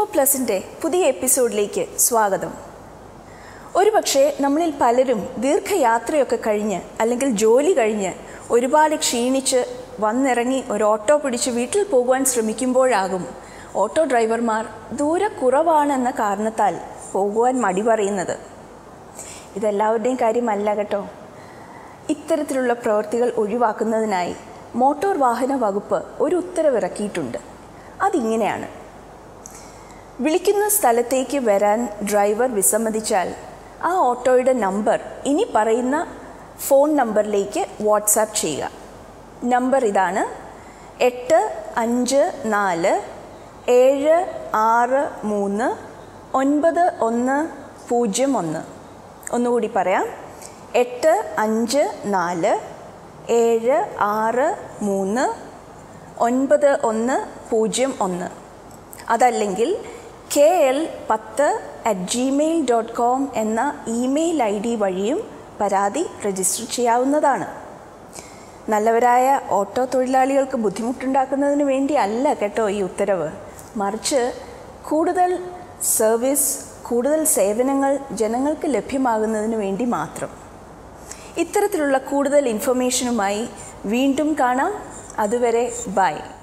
പ്ലസിൻ്റെ പുതിയ എപ്പിസോഡിലേക്ക് സ്വാഗതം ഒരുപക്ഷെ നമ്മളിൽ പലരും ദീർഘയാത്രയൊക്കെ കഴിഞ്ഞ് അല്ലെങ്കിൽ ജോലി കഴിഞ്ഞ് ഒരുപാട് ക്ഷീണിച്ച് വന്നിറങ്ങി ഒരു ഓട്ടോ പിടിച്ച് വീട്ടിൽ പോകുവാൻ ശ്രമിക്കുമ്പോഴാകും ഓട്ടോ ഡ്രൈവർമാർ ദൂരെ കുറവാണെന്ന കാരണത്താൽ പോകുവാൻ മടി പറയുന്നത് ഇതെല്ലാവരുടെയും കാര്യമല്ല കേട്ടോ ഇത്തരത്തിലുള്ള പ്രവൃത്തികൾ ഒഴിവാക്കുന്നതിനായി മോട്ടോർ വാഹന വകുപ്പ് ഒരു ഉത്തരവിറക്കിയിട്ടുണ്ട് അതിങ്ങനെയാണ് വിളിക്കുന്ന സ്ഥലത്തേക്ക് വരാൻ ഡ്രൈവർ വിസമ്മതിച്ചാൽ ആ ഓട്ടോയുടെ നമ്പർ ഇനി പറയുന്ന ഫോൺ നമ്പറിലേക്ക് വാട്സാപ്പ് ചെയ്യുക നമ്പർ ഇതാണ് എട്ട് അഞ്ച് നാല് ഏഴ് ആറ് മൂന്ന് ഒൻപത് ഒന്ന് പൂജ്യം ഒന്ന് ഒന്നുകൂടി പറയാം എട്ട് അഞ്ച് നാല് ഏഴ് ആറ് മൂന്ന് ഒൻപത് ഒന്ന് പൂജ്യം ഒന്ന് അതല്ലെങ്കിൽ കെ എൽ പത്ത് അറ്റ് ജിമെയിൽ ഡോട്ട് കോം എന്ന ഇമെയിൽ ഐ ഡി വഴിയും പരാതി രജിസ്റ്റർ ചെയ്യാവുന്നതാണ് നല്ലവരായ ഓട്ടോ തൊഴിലാളികൾക്ക് ബുദ്ധിമുട്ടുണ്ടാക്കുന്നതിന് വേണ്ടി അല്ല കേട്ടോ ഈ ഉത്തരവ് മറിച്ച് കൂടുതൽ സർവീസ് കൂടുതൽ സേവനങ്ങൾ ജനങ്ങൾക്ക് ലഭ്യമാകുന്നതിന് വേണ്ടി മാത്രം ഇത്തരത്തിലുള്ള കൂടുതൽ ഇൻഫർമേഷനുമായി വീണ്ടും കാണാം അതുവരെ ബൈ